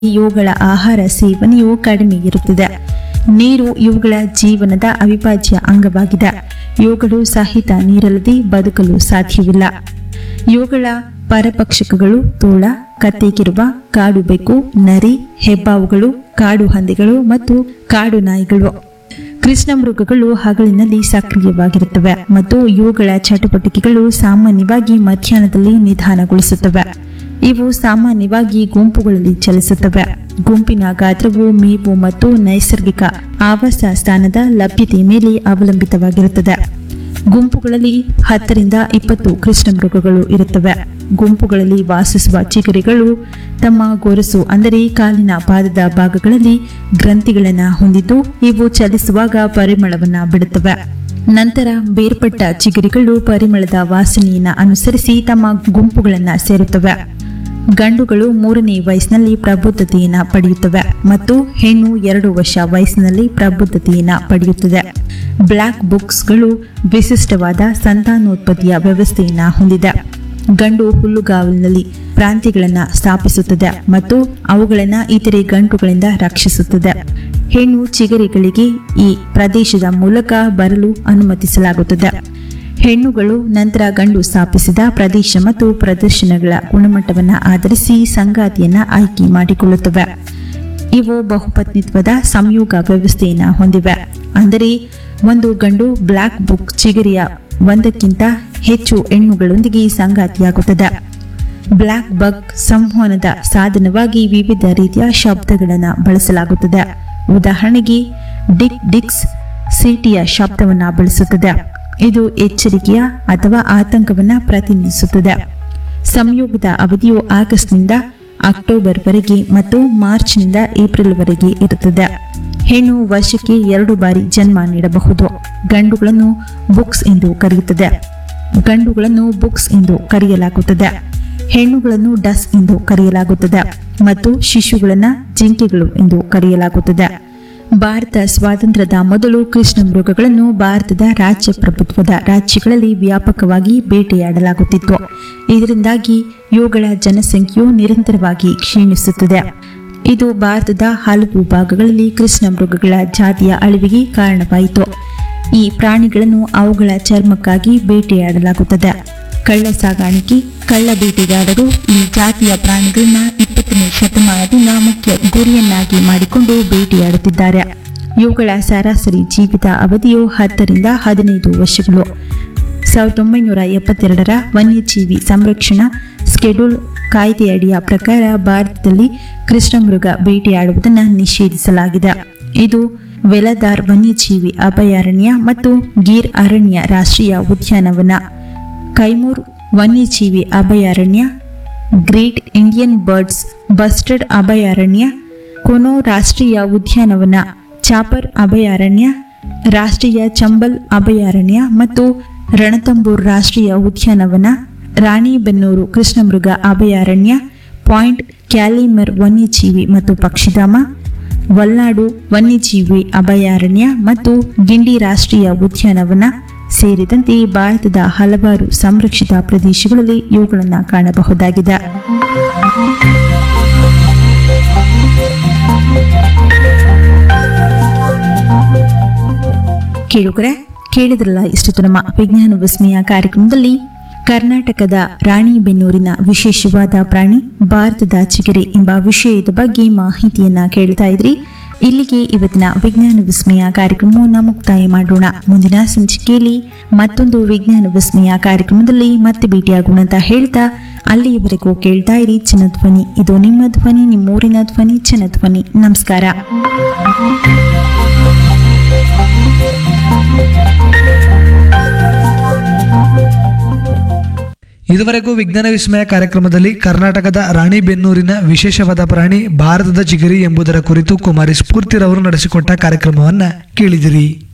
ಇವುಗಳ ಆಹಾರ ಸೇವನೆಯು ಕಡಿಮೆ ಇರುತ್ತದೆ ನೀರು ಇವುಗಳ ಜೀವನದ ಅವಿಭಾಜ್ಯ ಅಂಗವಾಗಿದೆ ಇವುಗಳು ಸಹಿತ ನೀರಲ್ಲದೆ ಬದುಕಲು ಸಾಧ್ಯವಿಲ್ಲ ಇವುಗಳ ಪರಪಕ್ಷಕಗಳು ತೋಳ ಕತ್ತೆಕಿರುವ ಕಾಡು ಬೆಕ್ಕು ನರಿ ಹೆಬ್ಬಾವುಗಳು ಕಾಡು ಹಂದಿಗಳು ಮತ್ತು ಕಾಡು ನಾಯಿಗಳು ಕೃಷ್ಣ ಮೃಗಗಳು ಹಗಲಿನಲ್ಲಿ ಸಕ್ರಿಯವಾಗಿರುತ್ತವೆ ಮತ್ತು ಇವುಗಳ ಚಟುವಟಿಕೆಗಳು ಸಾಮಾನ್ಯವಾಗಿ ಮಧ್ಯಾಹ್ನದಲ್ಲಿ ನಿಧಾನಗೊಳಿಸುತ್ತವೆ ಇವು ಸಾಮಾನ್ಯವಾಗಿ ಗುಂಪುಗಳಲ್ಲಿ ಚಲಿಸುತ್ತವೆ ಗುಂಪಿನ ಗಾತ್ರವು ಮೇವು ಮತ್ತು ನೈಸರ್ಗಿಕ ಆವಾಸ ಸ್ಥಾನದ ಲಭ್ಯತೆಯ ಮೇಲೆ ಅವಲಂಬಿತವಾಗಿರುತ್ತದೆ ಗುಂಪುಗಳಲ್ಲಿ ಹತ್ತರಿಂದ ಇಪ್ಪತ್ತು ಕೃಷ್ಣ ಮೃಗಗಳು ಇರುತ್ತವೆ ಗುಂಪುಗಳಲ್ಲಿ ವಾಸಿಸುವ ಚಿಗರಿಗಳು ತಮ್ಮ ಗೊರಸು ಅಂದರೆ ಕಾಲಿನ ಪಾದದ ಭಾಗಗಳಲ್ಲಿ ಗ್ರಂಥಿಗಳನ್ನು ಹೊಂದಿದ್ದು ಇವು ಚಲಿಸುವಾಗ ಪರಿಮಳವನ್ನ ಬಿಡುತ್ತವೆ ನಂತರ ಬೇರ್ಪಟ್ಟ ಚಿಗರಿಗಳು ಪರಿಮಳದ ವಾಸನೆಯನ್ನು ಅನುಸರಿಸಿ ತಮ್ಮ ಗುಂಪುಗಳನ್ನು ಸೇರುತ್ತವೆ ಗಂಡುಗಳು ಮೂರನೇ ವಯಸ್ಸಿನಲ್ಲಿ ಪ್ರಬುದ್ಧತೆಯನ್ನ ಪಡೆಯುತ್ತವೆ ಮತ್ತು ಹೆಣ್ಣು ಎರಡು ವರ್ಷ ವಯಸ್ಸಿನಲ್ಲಿ ಪ್ರಬುದ್ಧತೆಯನ್ನ ಪಡೆಯುತ್ತದೆ ಬ್ಲ್ಯಾಕ್ ಬುಕ್ಸ್ಗಳು ವಿಶಿಷ್ಟವಾದ ಸಂತಾನೋತ್ಪತ್ತಿಯ ವ್ಯವಸ್ಥೆಯನ್ನ ಹೊಂದಿದೆ ಗಂಡು ಹುಲ್ಲುಗಾವಲಿನಲ್ಲಿ ಪ್ರಾಂತ್ಯಗಳನ್ನು ಸ್ಥಾಪಿಸುತ್ತದೆ ಮತ್ತು ಅವುಗಳನ್ನು ಇತರೆ ಗಂಟುಗಳಿಂದ ರಕ್ಷಿಸುತ್ತದೆ ಹೆಣ್ಣು ಚಿಗರಿಗಳಿಗೆ ಈ ಪ್ರದೇಶದ ಮೂಲಕ ಬರಲು ಅನುಮತಿಸಲಾಗುತ್ತದೆ ಹೆಣ್ಣುಗಳು ನಂತರ ಗಂಡು ಸ್ಥಾಪಿಸಿದ ಪ್ರದೇಶ ಮತ್ತು ಪ್ರದರ್ಶನಗಳ ಗುಣಮಟ್ಟವನ್ನು ಆಧರಿಸಿ ಸಂಗಾತಿಯನ್ನ ಆಯ್ಕೆ ಮಾಡಿಕೊಳ್ಳುತ್ತವೆ ಇವು ಬಹುಪತ್ನಿತ್ವದ ಸಂಯೋಗ ವ್ಯವಸ್ಥೆಯನ್ನು ಹೊಂದಿವೆ ಅಂದರೆ ಒಂದು ಗಂಡು ಬ್ಲ್ಯಾಕ್ ಬುಕ್ ಚಿಗರಿಯ ಒಂದಕ್ಕಿಂತ ಹೆಚ್ಚು ಹೆಣ್ಣುಗಳೊಂದಿಗೆ ಸಂಗಾತಿಯಾಗುತ್ತದೆ ಬ್ಲ್ಯಾಕ್ ಬಗ್ ಸಂವಹನದ ಸಾಧನವಾಗಿ ವಿವಿಧ ರೀತಿಯ ಶಬ್ದಗಳನ್ನು ಬಳಸಲಾಗುತ್ತದೆ ಉದಾಹರಣೆಗೆ ಡಿಕ್ ಡಿಕ್ಸ್ ಸಿಟಿಯ ಶಬ್ದವನ್ನು ಬಳಸುತ್ತದೆ ಇದು ಎಚ್ಚರಿಕೆಯ ಅಥವಾ ಆತಂಕವನ್ನು ಪ್ರತಿನಿಧಿಸುತ್ತದೆ ಸಂಯೋಗದ ಅವಧಿಯು ಆಗಸ್ಟ್ನಿಂದ ಅಕ್ಟೋಬರ್ವರೆಗೆ ಮತ್ತು ಮಾರ್ಚ್ನಿಂದ ಏಪ್ರಿಲ್ವರೆಗೆ ಇರುತ್ತದೆ ಹೆಣ್ಣು ವರ್ಷಕ್ಕೆ ಎರಡು ಬಾರಿ ಜನ್ಮ ನೀಡಬಹುದು ಗಂಡುಗಳನ್ನು ಬುಕ್ಸ್ ಎಂದು ಕರೆಯುತ್ತದೆ ಗಂಡುಗಳನ್ನು ಬುಕ್ಸ್ ಎಂದು ಕರೆಯಲಾಗುತ್ತದೆ ಹೆಣ್ಣುಗಳನ್ನು ಡಸ್ ಎಂದು ಕರೆಯಲಾಗುತ್ತದೆ ಮತ್ತು ಶಿಶುಗಳನ್ನು ಜಿಂಕೆಗಳು ಎಂದು ಕರೆಯಲಾಗುತ್ತದೆ ಭಾರತ ಸ್ವಾತಂತ್ರ್ಯದ ಮೊದಲು ಕೃಷ್ಣ ಮೃಗಗಳನ್ನು ಭಾರತದ ರಾಜ್ಯ ಪ್ರಭುತ್ವದ ರಾಜ್ಯಗಳಲ್ಲಿ ವ್ಯಾಪಕವಾಗಿ ಬೇಟೆಯಾಡಲಾಗುತ್ತಿತ್ತು ಇದರಿಂದಾಗಿ ಇವುಗಳ ಜನಸಂಖ್ಯೆಯು ನಿರಂತರವಾಗಿ ಕ್ಷೀಣಿಸುತ್ತದೆ ಇದು ಭಾರತದ ಹಲವು ಭಾಗಗಳಲ್ಲಿ ಕೃಷ್ಣ ಮೃಗಗಳ ಜಾತಿಯ ಅಳಿವಿಗೆ ಕಾರಣವಾಯಿತು ಈ ಪ್ರಾಣಿಗಳನ್ನು ಅವುಗಳ ಚರ್ಮಕ್ಕಾಗಿ ಬೇಟೆಯಾಡಲಾಗುತ್ತದೆ ಕಳ್ಳ ಸಾಗಾಣಿಕೆ ಕಳ್ಳ ಬೇಟೆಗಾರರು ಈ ಜಾತಿಯ ಪ್ರಾಣಿಗಳನ್ನ ಇಪ್ಪತ್ತನೇ ಶತಮಾನದಿಂದ ಮುಖ್ಯ ಗುರಿಯನ್ನಾಗಿ ಮಾಡಿಕೊಂಡು ಬೇಟೆಯಾಡುತ್ತಿದ್ದಾರೆ ಇವುಗಳ ಸರಾಸರಿ ಜೀವಿತ ಅವಧಿಯು ಹತ್ತರಿಂದ ಹದಿನೈದು ವರ್ಷಗಳು ಸಾವಿರದ ಒಂಬೈನೂರ ಎಪ್ಪತ್ತೆರಡರ ವನ್ಯಜೀವಿ ಸಂರಕ್ಷಣಾ ಸ್ಕೆಡ್ಯೂಲ್ ಕಾಯ್ದೆಯಡಿಯ ಪ್ರಕಾರ ಭಾರತದಲ್ಲಿ ಕೃಷ್ಣಮೃಗ ಬೇಟೆಯಾಡುವುದನ್ನು ನಿಷೇಧಿಸಲಾಗಿದೆ ಇದು ವೆಲದಾರ್ ವನ್ಯಜೀವಿ ಅಭಯಾರಣ್ಯ ಮತ್ತು ಗೀರ್ ಅರಣ್ಯ ರಾಷ್ಟ್ರೀಯ ಉದ್ಯಾನವನ ಕೈಮೂರ್ ವನ್ಯಜೀವಿ ಅಭಯಾರಣ್ಯ ಗ್ರೇಟ್ ಇಂಡಿಯನ್ ಬರ್ಡ್ಸ್ ಬಸ್ಟರ್ಡ್ ಅಭಯಾರಣ್ಯ ಕೊನೋ ರಾಷ್ಟ್ರೀಯ ಉದ್ಯಾನವನ ಚಾಪರ್ ಅಭಯಾರಣ್ಯ ರಾಷ್ಟ್ರೀಯ ಚಂಬಲ್ ಅಭಯಾರಣ್ಯ ಮತ್ತು ರಣತಂಬೂರ್ ರಾಷ್ಟ್ರೀಯ ಉದ್ಯಾನವನ ರಾಣಿಬೆನ್ನೂರು ಕೃಷ್ಣಮೃಗ ಅಭಯಾರಣ್ಯ ಪಾಯಿಂಟ್ ಕ್ಯಾಲಿಮರ್ ವನ್ಯಜೀವಿ ಮತ್ತು ಪಕ್ಷಿಧಾಮ ವಲ್ನಾಡು ವನ್ಯಜೀವಿ ಅಭಯಾರಣ್ಯ ಮತ್ತು ಗಿಂಡಿ ರಾಷ್ಟ್ರೀಯ ಉದ್ಯಾನವನ ಸೇರಿದಂತೆ ಭಾರತದ ಹಲವಾರು ಸಂರಕ್ಷಿತ ಪ್ರದೇಶಗಳಲ್ಲಿ ಇವುಗಳನ್ನು ಕಾಣಬಹುದಾಗಿದೆ ಕೇಳುಗರೆ ಕೇಳಿದ್ರಲ್ಲ ಇಷ್ಟು ನಮ್ಮ ವಿಜ್ಞಾನ ವಿಸ್ಮಯ ಕಾರ್ಯಕ್ರಮದಲ್ಲಿ ಕರ್ನಾಟಕದ ರಾಣಿಬೆನ್ನೂರಿನ ವಿಶೇಷವಾದ ಪ್ರಾಣಿ ಭಾರತದ ಚಿಗರೆ ಎಂಬ ವಿಷಯದ ಬಗ್ಗೆ ಮಾಹಿತಿಯನ್ನ ಕೇಳ್ತಾ ಇದ್ರಿ ಇಲ್ಲಿಗೆ ಇವತ್ತಿನ ವಿಜ್ಞಾನ ವಿಸ್ಮಯ ಕಾರ್ಯಕ್ರಮವನ್ನು ಮುಕ್ತಾಯ ಮಾಡೋಣ ಮುಂದಿನ ಸಂಚಿಕೆಯಲ್ಲಿ ಮತ್ತೊಂದು ವಿಜ್ಞಾನ ವಿಸ್ಮಯ ಕಾರ್ಯಕ್ರಮದಲ್ಲಿ ಮತ್ತೆ ಭೇಟಿಯಾಗೋಣ ಅಂತ ಹೇಳ್ತಾ ಅಲ್ಲಿಯವರೆಗೂ ಕೇಳ್ತಾ ಇರಿ ಚಿನ್ನಧ್ವನಿ ಇದು ನಿಮ್ಮ ಧ್ವನಿ ನಿಮ್ಮೂರಿನ ಧ್ವನಿ ಚಿನ್ನಧ್ವನಿ ನಮಸ್ಕಾರ ಇದುವರೆಗೂ ವಿಜ್ಞಾನ ವಿಸ್ಮಯ ಕಾರ್ಯಕ್ರಮದಲ್ಲಿ ಕರ್ನಾಟಕದ ರಾಣಿಬೆನ್ನೂರಿನ ವಿಶೇಷವಾದ ಪ್ರಾಣಿ ಭಾರತದ ಚಿಗರಿ ಎಂಬುದರ ಕುರಿತು ಕುಮಾರಿ ಸ್ಫೂರ್ತಿರವರು ನಡೆಸಿಕೊಟ್ಟ ಕಾರ್ಯಕ್ರಮವನ್ನ ಕೇಳಿದಿರಿ